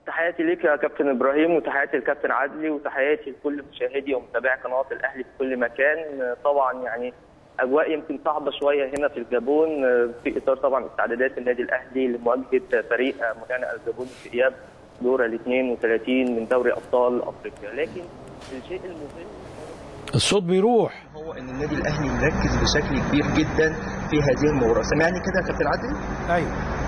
تحياتي ليك يا كابتن ابراهيم وتحياتي للكابتن عدلي وتحياتي لكل مشاهدي ومتابعي قناه الاهلي في كل مكان طبعا يعني اجواء يمكن صعبه شويه هنا في الجابون في اطار طبعا استعدادات النادي الاهلي لمواجهه فريق منانا الجابون في اياب دور ال 32 من دوري ابطال افريقيا لكن الشيء المهم الصوت بيروح هو ان النادي الاهلي مركز بشكل كبير جدا في هذه المباراه سامعني كده يا كابتن عادل ايوه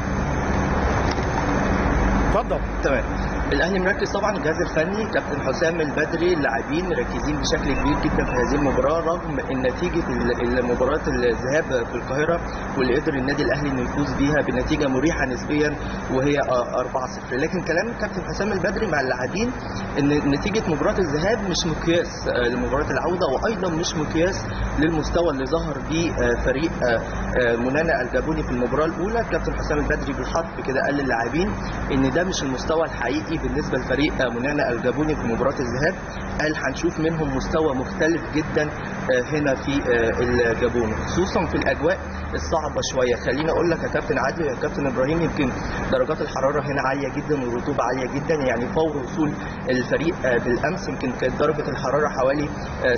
اتفضل تمام الاهلي مركز طبعا الجهاز الفني كابتن حسام البدري اللاعبين مركزين بشكل كبير جدا في هذه المباراه رغم ان نتيجه المباراه الذهاب في القاهره واللي قدر النادي الاهلي انه يفوز بيها بنتيجه مريحه نسبيا وهي 4-0 لكن كلام كابتن حسام البدري مع اللاعبين ان نتيجه مباراه الذهاب مش مقياس لمباراه العوده وايضا مش مقياس للمستوى اللي ظهر بيه فريق منانا الجابوني في المباراه الاولى كابتن حسام البدري بالحرف كده قال للاعبين ان ده مش المستوى الحقيقي بالنسبه لفريق منانا الجابوني في مباراه الذهاب قال هنشوف منهم مستوى مختلف جدا هنا في الجابون خصوصا في الاجواء الصعبه شويه خليني اقول لك يا كابتن عادل يا كابتن ابراهيم يمكن درجات الحراره هنا عاليه جدا والرطوبه عاليه جدا يعني فور وصول الفريق بالامس يمكن كانت درجه الحراره حوالي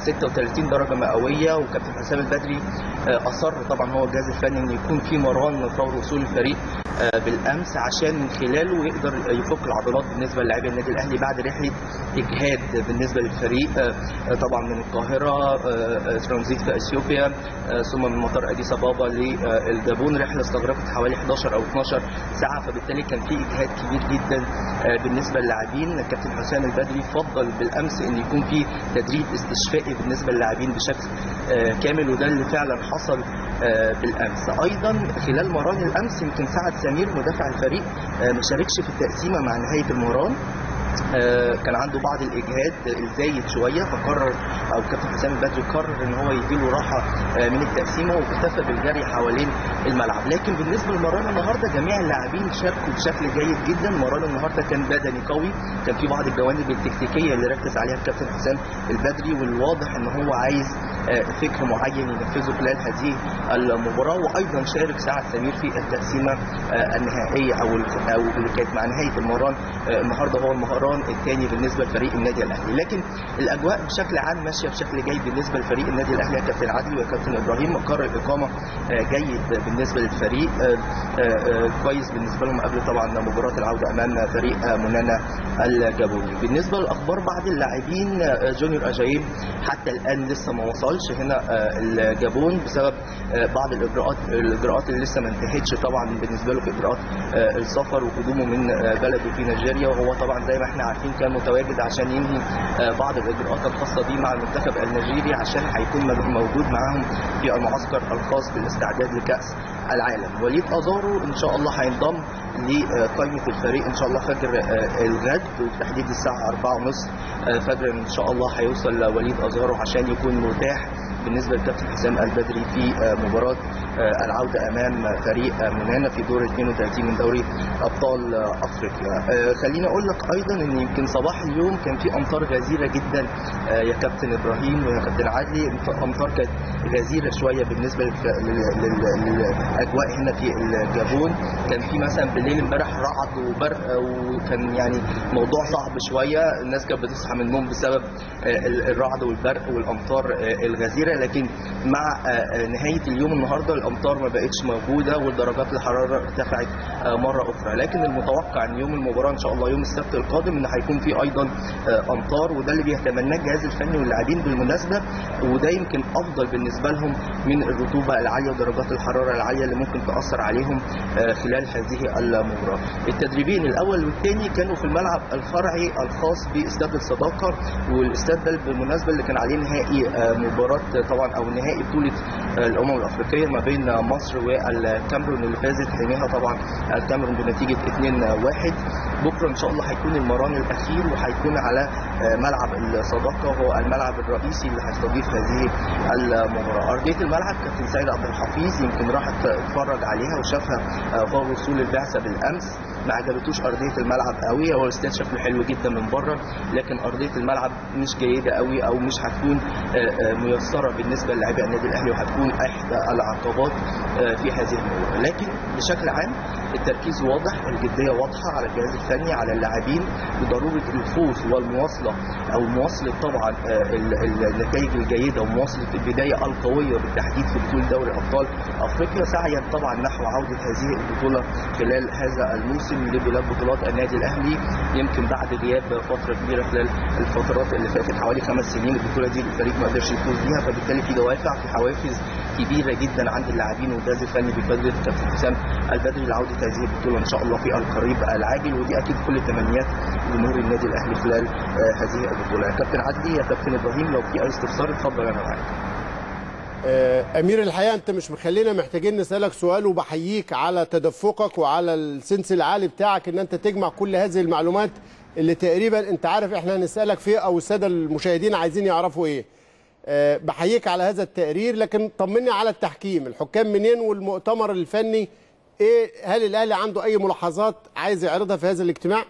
36 درجه مئويه وكابتن حسام البدري اصر طبعا هو الجهاز الفني ان يكون في مران فور وصول الفريق بالامس عشان من خلاله يقدر يفك العضلات بالنسبه للاعبي النادي الاهلي بعد رحله اجهاد بالنسبه للفريق طبعا من القاهره ترانزيت في اثيوبيا ثم من مطار اديس ابابا للجابون رحله استغرقت حوالي 11 او 12 ساعه فبالتالي كان في اجهاد كبير جدا بالنسبه للاعبين الكابتن حسام البدري فضل بالامس ان يكون في تدريب استشفائي بالنسبه للاعبين بشكل كامل وده اللي فعلا حصل بالامس ايضا خلال مران الامس يمكن سعد سمير مدافع الفريق ما شاركش في التقسيمه مع نهايه المران كان عنده بعض الاجهاد الزايد شويه فقرر او كابتن حسام البدري قرر ان هو يديله راحه من التقسيمه واكتفى بالجري حوالين الملعب لكن بالنسبه لمران النهارده جميع اللاعبين شاركوا بشكل جيد جدا مران النهارده كان بدني قوي كان في بعض الجوانب التكتيكيه اللي ركز عليها الكابتن حسام البدري والواضح ان هو عايز فكر معين ينفذه خلال هذه المباراه وايضا شارك سعد سمير في التقسيمه النهائيه او او اللي كانت مع نهايه المران النهارده هو المهران الثاني بالنسبه لفريق النادي الاهلي لكن الاجواء بشكل عام ماشيه بشكل جيد بالنسبه لفريق النادي الاهلي يا كابتن عادل وكابتن ابراهيم مقر الاقامه جيد بالنسبه للفريق كويس بالنسبه لهم قبل طبعا مباراه العوده امام فريق منانا الجابوني بالنسبه لاخبار بعض اللاعبين جونيور اجايب حتى الان لسه ما وصلش هنا الجابون بسبب بعض الاجراءات الاجراءات اللي لسه ما انتهتش طبعا بالنسبه له في اجراءات السفر وقدومه من بلده في نيجيريا وهو طبعا زي ما احنا عارفين كان متواجد عشان ينهي بعض الاجراءات الخاصه بيه مع المنتخب النيجيري عشان هيكون موجود معاهم في المعسكر الخاص بالاستعداد لكاس العالم وليد ازارو ان شاء الله هينضم لقائمه الفريق ان شاء الله فجر الغد وتحديد الساعه 4:30 فجرا ان شاء الله هيوصل وليد ازارو عشان يكون متاح بالنسبه للكابتن حسام البدري في مباراه العوده امام فريق منانا في دور 32 من دوري ابطال افريقيا خليني اقول لك ايضا ان يمكن صباح اليوم كان في امطار غزيره جدا يا كابتن ابراهيم ويا كابتن عادلي امطار كانت غزيره شويه بالنسبه للاجواء هنا في الجابون كان في مثلا بالليل امبارح رعد وبرق وكان يعني موضوع صعب شويه الناس كانت بتصحى من النوم بسبب الرعد والبرق والامطار الغزيره لكن مع نهايه اليوم النهارده الامطار ما بقتش موجوده ودرجات الحراره ارتفعت مره اخرى لكن المتوقع ان يوم المباراه ان شاء الله يوم السبت القادم ان هيكون في ايضا امطار وده اللي بيتمناه الجهاز الفني واللاعبين بالمناسبه وده يمكن افضل بالنسبه لهم من الرطوبه العاليه ودرجات الحراره العاليه اللي ممكن تاثر عليهم خلال هذه المباراه التدريبين الاول والثاني كانوا في الملعب الفرعي الخاص باستاد الصداقه والاستاد ده بالمناسبه اللي كان عليه نهائي مباراه طبعا او نهائي بطوله الامم الافريقيه ما بين مصر والكاميرون اللي فازت حينها طبعا الكاميرون بنتيجه 2-1 بكره ان شاء الله هيكون المران الاخير وهيكون على ملعب الصداقه وهو الملعب الرئيسي اللي هيستضيف هذه المباراه ارضيه الملعب كابتن سيد عبد الحفيظ يمكن راح اتفرج عليها وشافها فور وصول البعثه بالامس ما عجبتوش ارضيه الملعب قوي هو الاستاد شكله حلو جدا من بره لكن ارضيه الملعب مش جيده قوي او مش هتكون ميسره بالنسبه للاعبي النادي الاهلي وهتكون احدى العقبات في هذه المباراه لكن بشكل عام التركيز واضح الجديه واضحه على الجهاز الفني على اللاعبين بضروره الفوز والمواصله او مواصله طبعا آه، ال- ال- النتائج الجيده ومواصله البدايه القويه بالتحديد في بطوله دوري ابطال افريقيا سعيا طبعا نحو عوده هذه البطوله خلال هذا الموسم لبلاد بطولات النادي الاهلي يمكن بعد غياب فتره كبيره خلال الفترات اللي فاتت حوالي خمس سنين البطوله دي الفريق ما قدرش يفوز بيها فبالتالي في دوافع في حوافز كبيره جدا عند اللاعبين والجهاز الفني بقياده كابتن حسام البدري لعوده هذه البطوله ان شاء الله في القريب العاجل ودي اكيد كل تمنيات جمهور النادي الاهلي خلال آه، هذه البطوله يا كابتن عدلي يا كابتن ابراهيم لو في اي استفسار اتفضل انا معاك آه، امير الحقيقه انت مش مخلينا محتاجين نسالك سؤال وبحييك على تدفقك وعلى السنس العالي بتاعك ان انت تجمع كل هذه المعلومات اللي تقريبا انت عارف احنا هنسالك فيه او الساده المشاهدين عايزين يعرفوا ايه آه، بحييك على هذا التقرير لكن طمني على التحكيم الحكام منين والمؤتمر الفني ايه هل الاهلي عنده اي ملاحظات عايز يعرضها في هذا الاجتماع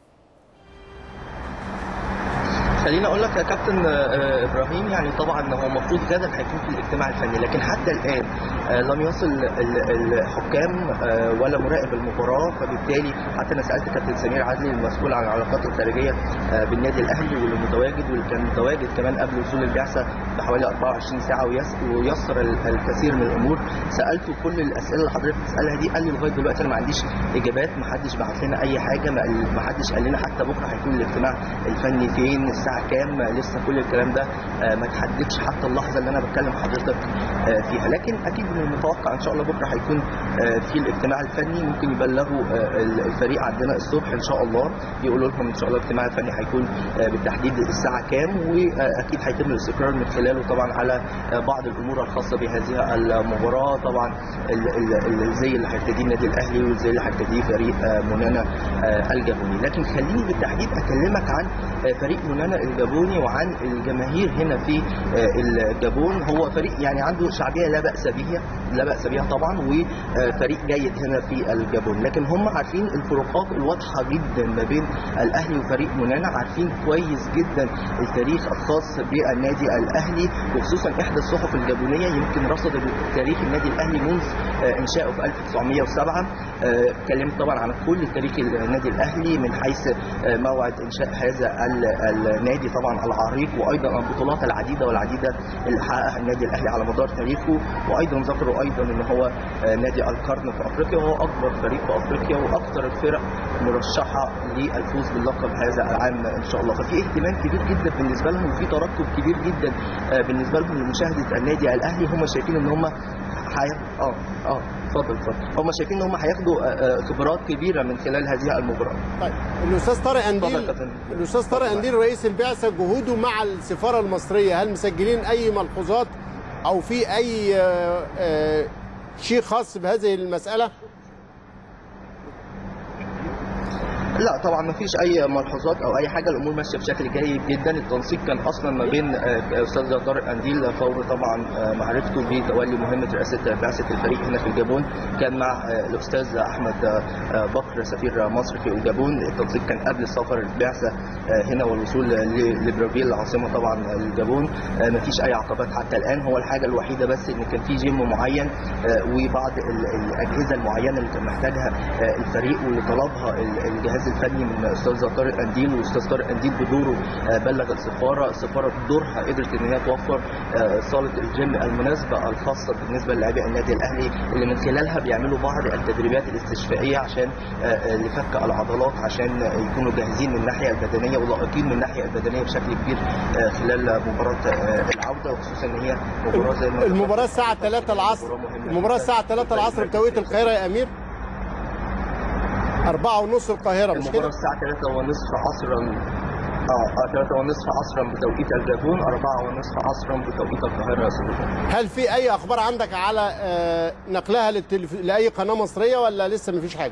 خليني اقول لك يا كابتن آه، ابراهيم يعني طبعا هو المفروض غدا هيكون في الاجتماع الفني لكن حتى الان آه، لم يصل ال- الحكام آه، ولا مراقب المباراه فبالتالي حتى انا سالت كابتن سمير عدلي المسؤول عن العلاقات الخارجيه آه، بالنادي الاهلي واللي متواجد واللي كان متواجد كمان قبل وصول البعثه بحوالي 24 ساعه ويس- ويسر ال- الكثير من الامور سالته كل الاسئله اللي حضرتك بتسالها دي قال لي لغايه دلوقتي انا ما عنديش اجابات ما حدش بعت لنا اي حاجه ما قال- ما حدش قال لنا حتى بكره هيكون الاجتماع الفني فين الساعه كام لسه كل الكلام ده آه، ما تحددش حتى اللحظه اللي انا بتكلم حضرتك آه، فيها لكن اكيد من المتوقع ان شاء الله بكره هيكون آه، في الاجتماع الفني ممكن يبلغوا آه، الفريق عندنا الصبح ان شاء الله يقولوا لهم ان شاء الله الاجتماع الفني هيكون آه، بالتحديد الساعه كام واكيد هيتم الاستقرار من خلاله طبعا على آه، بعض الامور الخاصه بهذه المباراه طبعا ال- ال- الزي اللي هيرتديه النادي الاهلي والزي اللي هيرتديه فريق آه، منانا آه، الجابوني لكن خليني بالتحديد اكلمك عن آه، فريق منانا الجابوني وعن الجماهير هنا في آه، الجابون هو فريق يعني عنده شعبيه لا باس بها لا باس بها طبعا وفريق جيد هنا في الجابون لكن هم عارفين الفروقات الواضحه جدا ما بين الاهلي وفريق منانا عارفين كويس جدا التاريخ الخاص بالنادي الاهلي وخصوصا احدى الصحف الجابونيه يمكن رصدت تاريخ النادي الاهلي منذ آه، انشائه في 1907 آه، اتكلمت طبعا عن كل تاريخ النادي الاهلي من حيث آه، موعد انشاء هذا ال- النادي طبعا العريق وايضا البطولات العديده والعديده اللي حققها النادي الاهلي على مدار تاريخه وايضا ذكروا ايضا ان هو آه، نادي القرن في افريقيا وهو اكبر فريق في افريقيا واكثر الفرق مرشحه للفوز باللقب هذا العام ان شاء الله ففي اهتمام كبير جدا بالنسبه لهم وفي ترقب كبير جدا آه، بالنسبه لهم لمشاهده النادي الاهلي هم شايفين ان هم حي... اه اه اتفضل اتفضل هم شايفين ان هم هياخدوا آه، آه، خبرات كبيره من خلال هذه المباراه طيب الاستاذ طارق اتفضل انديل يا كابتن. الاستاذ طارق انديل رئيس البعثه جهوده مع السفاره المصريه هل مسجلين اي ملحوظات او في اي آه، آه، شيء خاص بهذه المساله لا طبعا ما فيش اي ملحوظات او اي حاجه الامور ماشيه بشكل جيد جدا التنسيق كان اصلا ما بين آه، استاذ طارق انديل فور طبعا آه، معرفته بتولي مهمه رئاسه بعثه الفريق هنا في الجابون كان مع آه، الاستاذ احمد آه، بكر سفير مصر في الجابون التنسيق كان قبل السفر البعثه آه، هنا والوصول ل- لبرافيل العاصمه طبعا الجابون آه، ما فيش اي عقبات حتى الان هو الحاجه الوحيده بس ان كان في جيم معين آه، وبعض ال- الاجهزه المعينه اللي كان محتاجها آه، الفريق واللي طلبها ال- الجهاز الفني من استاذ طارق انديل واستاذ طارق انديل بدوره آه، بلغ السفاره السفاره بدورها قدرت ان هي توفر آه، صاله الجيم المناسبه الخاصه بالنسبه للاعبي النادي الاهلي اللي من خلالها بيعملوا بعض التدريبات الاستشفائيه عشان آه، آه، لفك العضلات عشان يكونوا جاهزين من الناحيه البدنيه ولائقين من الناحيه البدنيه بشكل كبير آه، خلال مباراه آه، العوده وخصوصا ان هي مباراه زي ما المباراه الساعه 3 العصر المباراه الساعه 3 العصر بتوقيت القاهره يا امير أربعة ونص القاهرة مش المباراة كده؟ الساعة 3 ونصف عصرا اه 3 ونصف عصرا بتوقيت الجابون 4 ونصف عصرا بتوقيت القاهرة يا صديقي هل في أي أخبار عندك على آه، نقلها للتلف... لأي قناة مصرية ولا لسه مفيش حاجة؟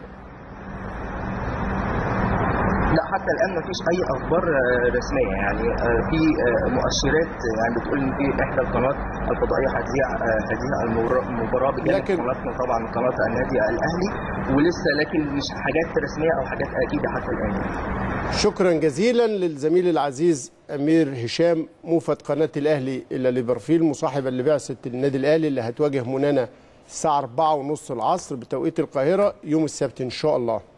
لا حتى الان ما فيش اي اخبار آه، رسميه يعني آه، في آه، مؤشرات يعني بتقول ان في احدى القنوات الفضائيه هتذيع آه، هذه المبار- المباراه بجانب لكن- قناتنا طبعا قناه النادي الاهلي ولسه لكن مش حاجات رسميه او حاجات اكيده حتى الان يعني. شكرا جزيلا للزميل العزيز أمير هشام موفد قناة الأهلي إلى ليبرفيل مصاحبا لبعثة النادي الأهلي اللي هتواجه منانا الساعه 4 ونص العصر بتوقيت القاهره يوم السبت ان شاء الله